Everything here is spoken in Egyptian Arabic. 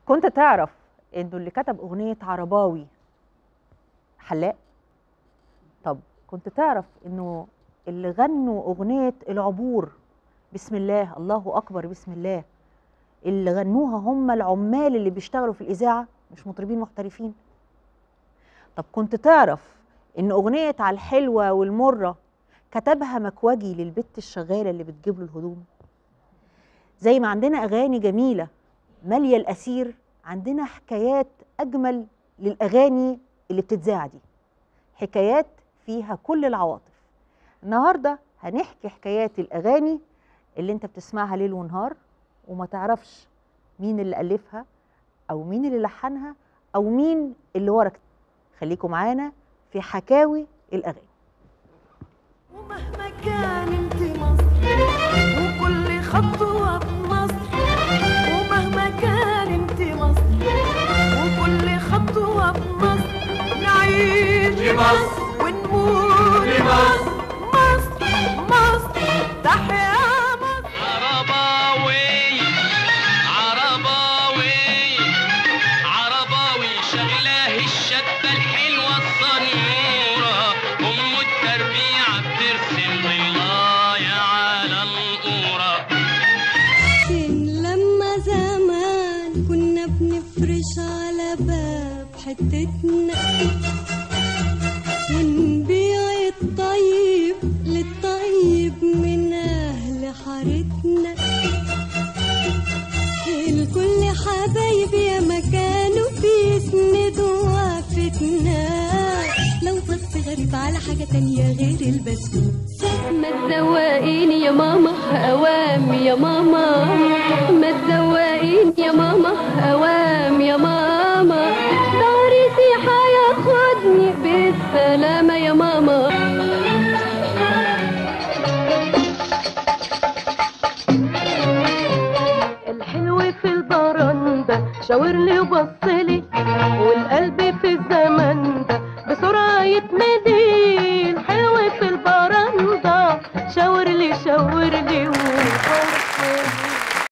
كنت تعرف انه اللي كتب اغنيه عرباوي حلاق طب كنت تعرف انه اللي غنوا اغنيه العبور بسم الله الله اكبر بسم الله اللي غنوها هم العمال اللي بيشتغلوا في الاذاعه مش مطربين محترفين طب كنت تعرف ان اغنيه على الحلوه والمره كتبها مكوجي للبت الشغاله اللي بتجيب له الهدوم زي ما عندنا اغاني جميله ماليه الاسير عندنا حكايات اجمل للاغاني اللي بتتذاع دي حكايات فيها كل العواطف النهارده هنحكي حكايات الاغاني اللي انت بتسمعها ليل ونهار وما تعرفش مين اللي الفها او مين اللي لحنها او مين اللي ورا خليكم معانا في حكاوي الاغاني ومهما كان انت مصر وكل خطوة بمصر ومهما كان انت مصر وكل خطوة بمصر نعيش لمصر. ونموت لمصر. مصر مصر تحيا مصر عرباوي عرباوي عرباوي شغلاه الشابة الحلوة الصنورة أم التربيع بترسم ضلايا على القورة فين لما زمان كنا بنفرش على باب حتتنا ونبيع الطيب للطيب من أهل حارتنا الكل حبايبي يا مكانه بيسندوا وقفتنا لو بص غريب على حاجة تانية غير البسكوت ما تزوقيني يا ماما اوام يا ماما ما تزوقيني يا ماما اوام يا ماما دارسي هياخدني بالسلامة يا ماما الحلو في البرندة شاور لي وبصلي والقلب في الزمن ده بسرعة يتمدي الحلو في البرندة شاور لي شاور لي